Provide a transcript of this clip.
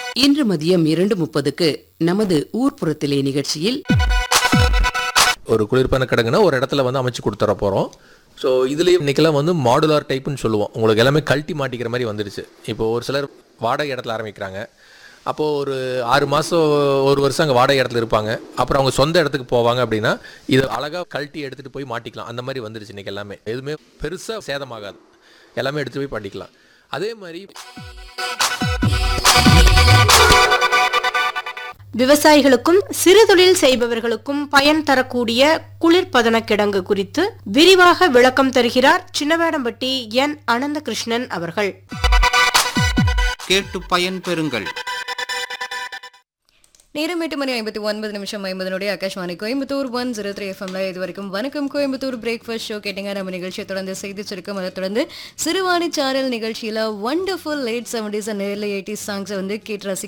இன்று மதியம் இரண்டு முப்பதுக்கு நமது ஊர்ப்புறத்திலே நிகழ்ச்சியில் ஒரு குளிர்பான கிடங்குனா ஒரு இடத்துல வந்து அமைச்சு கொடுத்துற போகிறோம் ஸோ இதுலேயும் இன்னைக்கெல்லாம் வந்து மாடுலார் டைப்புன்னு சொல்லுவோம் உங்களுக்கு எல்லாமே கழட்டி மாட்டிக்கிற மாதிரி வந்துடுச்சு இப்போ ஒரு சிலர் வாடகை இடத்துல ஆரம்பிக்கிறாங்க அப்போது ஒரு ஆறு மாதம் ஒரு வருஷம் அங்கே வாடகை இடத்துல இருப்பாங்க அப்புறம் அவங்க சொந்த இடத்துக்கு போவாங்க அப்படின்னா இதை அழகாக கழட்டி எடுத்துகிட்டு போய் மாட்டிக்கலாம் அந்த மாதிரி வந்துடுச்சு இன்னைக்கு எல்லாமே எதுவுமே பெருசாக சேதமாகாது எல்லாமே எடுத்துகிட்டு போய் மாட்டிக்கலாம் அதே மாதிரி விவசாயிகளுக்கும் சிறுதொழில் செய்பவர்களுக்கும் பயன் தரக்கூடிய குளிர்பதன கிடங்கு குறித்து விரிவாக விளக்கம் தருகிறார் சின்னவேடம்பட்டி என் அனந்தகிருஷ்ணன் அவர்கள் கேட்டு பயன் பெறுங்கள் நேரம் எட்டு மணி ஐம்பத்தி ஒன்பது நிமிஷம் ஐம்பதனுடைய Akashvani Coimbatore one zero three எஃப்எம்ல இது வரைக்கும் வணக்கம் கோயம்புத்தூர் பிரேக்ஃபாஸ்ட் ஷோ கேட்டீங்க நம்ம நிகழ்ச்சியை தொடர்ந்து செய்தி சுருக்கம் அதை தொடர்ந்து சிறுவாணி சாரல் நிகழ்ச்சியில wonderful late seventies and early eighties சாங்ஸை வந்து கேட்டு ரசி